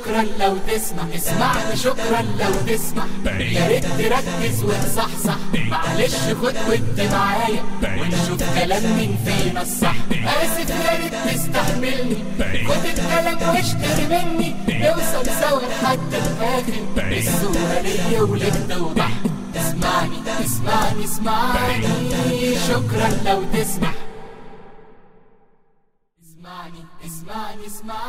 شكرا لو تسمع اسمعني شكرا لو تسمع يا ريت تركز وتصحصح معلش خد ودي معايا ونشوف كلام مين فينا الصح اسف يا ريت تستحملني خد الكلام واشتري مني نوصل سوا لحد الاخر الصورة ليا ولك توضح اسمعني اسمعني اسمعني شكرا لو تسمع اسمعني اسمعني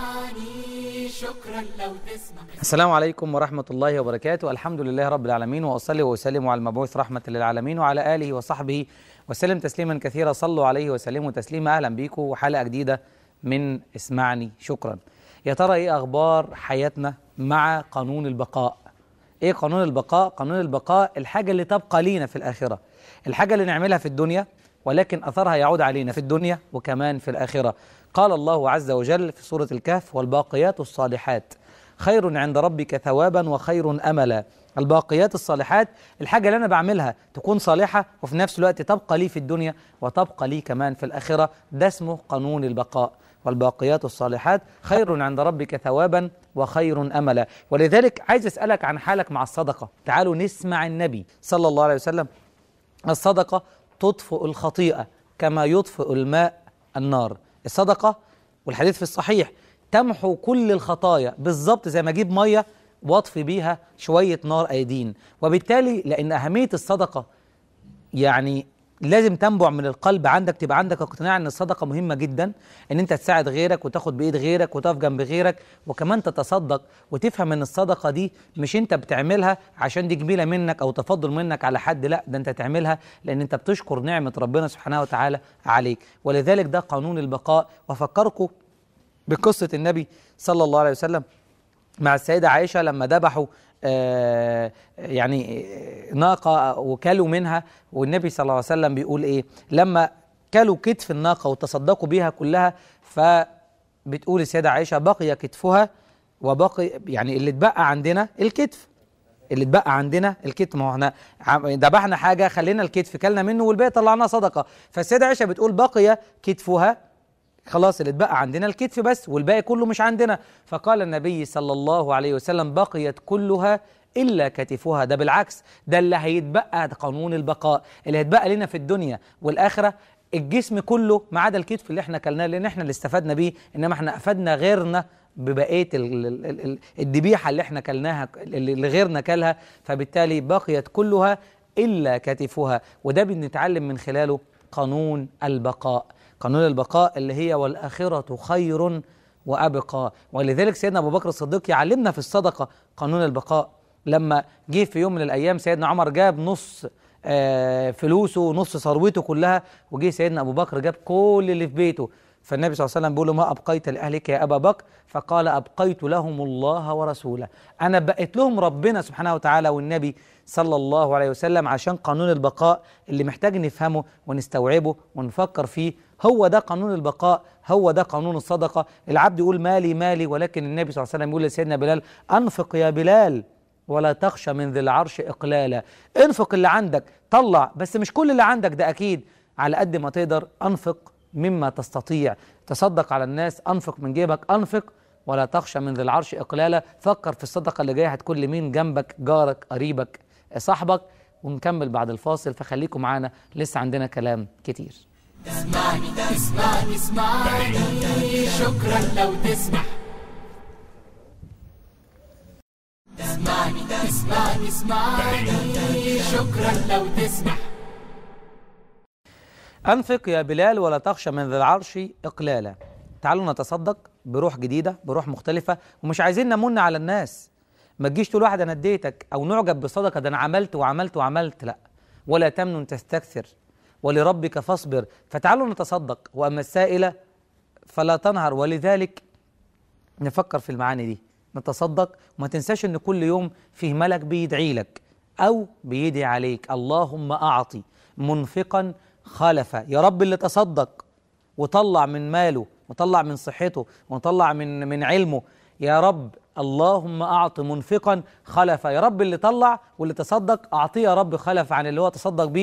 اسمعني شكرا لو تسمع السلام عليكم ورحمة الله وبركاته الحمد لله رب العالمين وأصلي وأسلم على المبعوث رحمة للعالمين وعلى آله وصحبه وسلم تسليما كثيرا صلوا عليه وسلموا تسليما أهلا بيكم وحلقة جديدة من اسمعني شكرا يا ترى إيه أخبار حياتنا مع قانون البقاء إيه قانون البقاء؟ قانون البقاء الحاجة اللي تبقى لينا في الآخرة الحاجة اللي نعملها في الدنيا ولكن أثرها يعود علينا في الدنيا وكمان في الآخرة قال الله عز وجل في سورة الكهف والباقيات الصالحات خير عند ربك ثوابا وخير أملا الباقيات الصالحات الحاجة اللي أنا بعملها تكون صالحة وفي نفس الوقت تبقى لي في الدنيا وتبقى لي كمان في الآخرة ده اسمه قانون البقاء والباقيات الصالحات خير عند ربك ثوابا وخير أملا ولذلك عايز أسألك عن حالك مع الصدقة تعالوا نسمع النبي صلى الله عليه وسلم الصدقة تطفئ الخطيئة كما يطفئ الماء النار الصدقة والحديث في الصحيح تمحو كل الخطايا بالظبط زي ما اجيب ميه واطفي بيها شويه نار ايدين وبالتالي لان اهميه الصدقه يعني لازم تنبع من القلب عندك تبقى عندك اقتناع ان الصدقه مهمه جدا ان انت تساعد غيرك وتاخد بايد غيرك وتقف جنب غيرك وكمان تتصدق وتفهم ان الصدقه دي مش انت بتعملها عشان دي جميله منك او تفضل منك على حد لا ده انت تعملها لان انت بتشكر نعمه ربنا سبحانه وتعالى عليك ولذلك ده قانون البقاء وافكركم بقصه النبي صلى الله عليه وسلم مع السيده عائشه لما ذبحوا آه يعني ناقة وكلوا منها والنبي صلى الله عليه وسلم بيقول إيه لما كلوا كتف الناقة وتصدقوا بيها كلها فبتقول السيدة عائشة بقي كتفها وبقي يعني اللي اتبقى عندنا الكتف اللي اتبقى عندنا الكتف ما هو احنا ذبحنا حاجة خلينا الكتف كلنا منه والباقي طلعناه صدقة فالسيدة عائشة بتقول بقي كتفها خلاص اللي اتبقى عندنا الكتف بس والباقي كله مش عندنا فقال النبي صلى الله عليه وسلم بقيت كلها إلا كتفها ده بالعكس ده اللي هيتبقى ده قانون البقاء اللي هيتبقى لنا في الدنيا والآخرة الجسم كله ما عدا الكتف اللي احنا كلناه لان احنا اللي استفدنا بيه انما احنا افدنا غيرنا ببقيه الذبيحه اللي احنا كلناها اللي غيرنا كلها فبالتالي بقيت كلها الا كتفها وده بنتعلم من خلاله قانون البقاء قانون البقاء اللي هي والآخرة خير وأبقى ولذلك سيدنا أبو بكر الصديق يعلمنا في الصدقة قانون البقاء لما جه في يوم من الأيام سيدنا عمر جاب نص آه فلوسه ونص ثروته كلها وجه سيدنا أبو بكر جاب كل اللي في بيته فالنبي صلى الله عليه وسلم بيقول له ما أبقيت لأهلك يا أبا بكر فقال أبقيت لهم الله ورسوله أنا بقيت لهم ربنا سبحانه وتعالى والنبي صلى الله عليه وسلم عشان قانون البقاء اللي محتاج نفهمه ونستوعبه ونفكر فيه هو ده قانون البقاء هو ده قانون الصدقة العبد يقول مالي مالي ولكن النبي صلى الله عليه وسلم يقول لسيدنا بلال أنفق يا بلال ولا تخشى من ذي العرش إقلالا انفق اللي عندك طلع بس مش كل اللي عندك ده أكيد على قد ما تقدر أنفق مما تستطيع تصدق على الناس أنفق من جيبك أنفق ولا تخشى من ذي العرش إقلالا فكر في الصدقة اللي جاية هتكون لمين جنبك جارك قريبك صاحبك ونكمل بعد الفاصل فخليكم معانا لسه عندنا كلام كتير اسمعني اسمعني اسمعني شكرا لو تسمع اسمعني اسمعني اسمعني شكرا لو تسمع أنفق يا بلال ولا تخشى من ذي العرش إقلالا تعالوا نتصدق بروح جديدة بروح مختلفة ومش عايزين نمن على الناس ما تجيش تقول واحد أنا اديتك أو نعجب بصدقة ده أنا عملت وعملت وعملت لا ولا تمنن تستكثر ولربك فاصبر فتعالوا نتصدق وأما السائلة فلا تنهر ولذلك نفكر في المعاني دي نتصدق وما تنساش ان كل يوم فيه ملك بيدعي لك او بيدعي عليك اللهم اعطي منفقا خلفا يا رب اللي تصدق وطلع من ماله وطلع من صحته وطلع من من علمه يا رب اللهم اعط منفقا خلفا يا رب اللي طلع واللي تصدق اعطيه يا رب خلف عن اللي هو تصدق بيه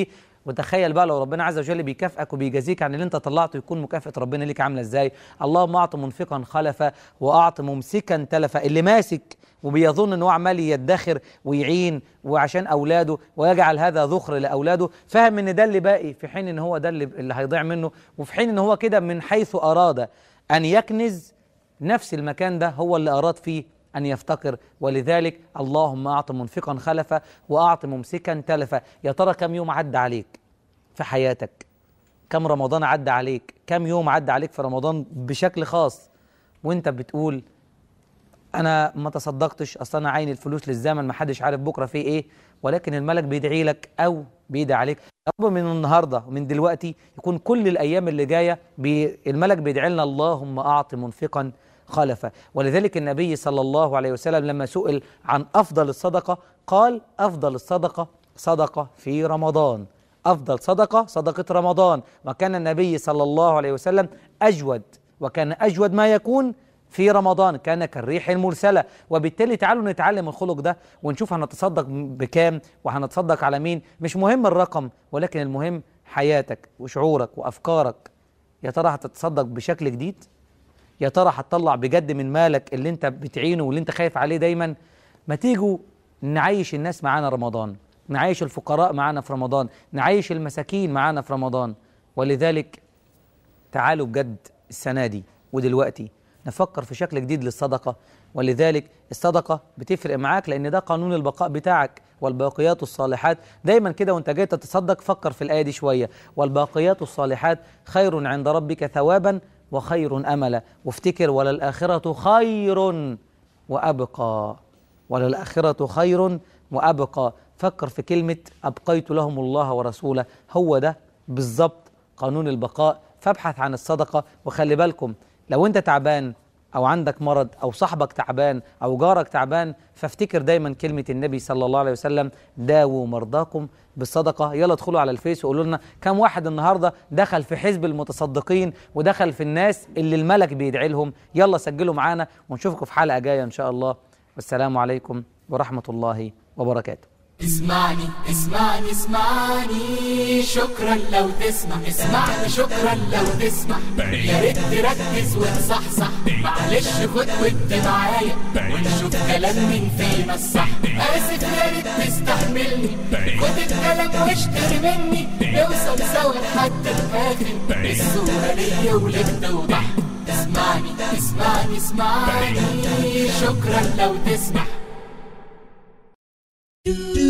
وتخيل بقى لو ربنا عز وجل بيكافئك وبيجازيك عن اللي انت طلعته يكون مكافاه ربنا ليك عامله ازاي اللهم اعط منفقا خلفا واعط ممسكا تلفا اللي ماسك وبيظن ان هو عمال يدخر ويعين وعشان اولاده ويجعل هذا ذخر لاولاده فاهم ان ده اللي باقي في حين ان هو ده اللي, اللي هيضيع منه وفي حين ان هو كده من حيث اراد ان يكنز نفس المكان ده هو اللي اراد فيه أن يفتقر ولذلك اللهم أعط منفقا خلفا وأعط ممسكا تلفا يا ترى كم يوم عدى عليك في حياتك كم رمضان عدى عليك كم يوم عدى عليك في رمضان بشكل خاص وانت بتقول انا ما تصدقتش اصل انا عين الفلوس للزمن ما حدش عارف بكره فيه ايه ولكن الملك بيدعي لك او بيدعي عليك يا رب من النهارده ومن دلوقتي يكون كل الايام اللي جايه بي الملك بيدعي لنا اللهم اعط منفقا خلفا ولذلك النبي صلى الله عليه وسلم لما سئل عن افضل الصدقه قال افضل الصدقه صدقه في رمضان افضل صدقه صدقه رمضان وكان النبي صلى الله عليه وسلم اجود وكان اجود ما يكون في رمضان كان كالريح المرسلة وبالتالي تعالوا نتعلم الخلق ده ونشوف هنتصدق بكام وهنتصدق على مين مش مهم الرقم ولكن المهم حياتك وشعورك وأفكارك يا ترى هتتصدق بشكل جديد يا ترى هتطلع بجد من مالك اللي انت بتعينه واللي انت خايف عليه دايما ما تيجوا نعيش الناس معانا رمضان نعيش الفقراء معانا في رمضان نعيش المساكين معانا في رمضان ولذلك تعالوا بجد السنة دي ودلوقتي نفكر في شكل جديد للصدقة ولذلك الصدقة بتفرق معاك لأن ده قانون البقاء بتاعك والباقيات الصالحات دايما كده وانت جاي تتصدق فكر في الآية دي شوية والباقيات الصالحات خير عند ربك ثوابا وخير أملا وافتكر وللآخرة خير وأبقى وللآخرة خير وأبقى فكر في كلمة أبقيت لهم الله ورسوله هو ده بالظبط قانون البقاء فابحث عن الصدقة وخلي بالكم لو انت تعبان او عندك مرض او صاحبك تعبان او جارك تعبان فافتكر دايما كلمه النبي صلى الله عليه وسلم داووا مرضاكم بالصدقه يلا ادخلوا على الفيس وقولوا لنا كم واحد النهارده دخل في حزب المتصدقين ودخل في الناس اللي الملك بيدعي لهم يلا سجلوا معانا ونشوفكم في حلقه جايه ان شاء الله والسلام عليكم ورحمه الله وبركاته اسمعني اسمعني اسمعني شكرا لو تسمع اسمعني شكرا لو تسمع يا ريت تركز وتصحصح معلش خد ودي معايا ونشوف كلام مين فينا الصح اسف يا ريت تستحملني خد الكلام واشتري مني نوصل سوا لحد الاخر الصورة ليا ولك توضح اسمعني اسمعني اسمعني شكرا لو تسمع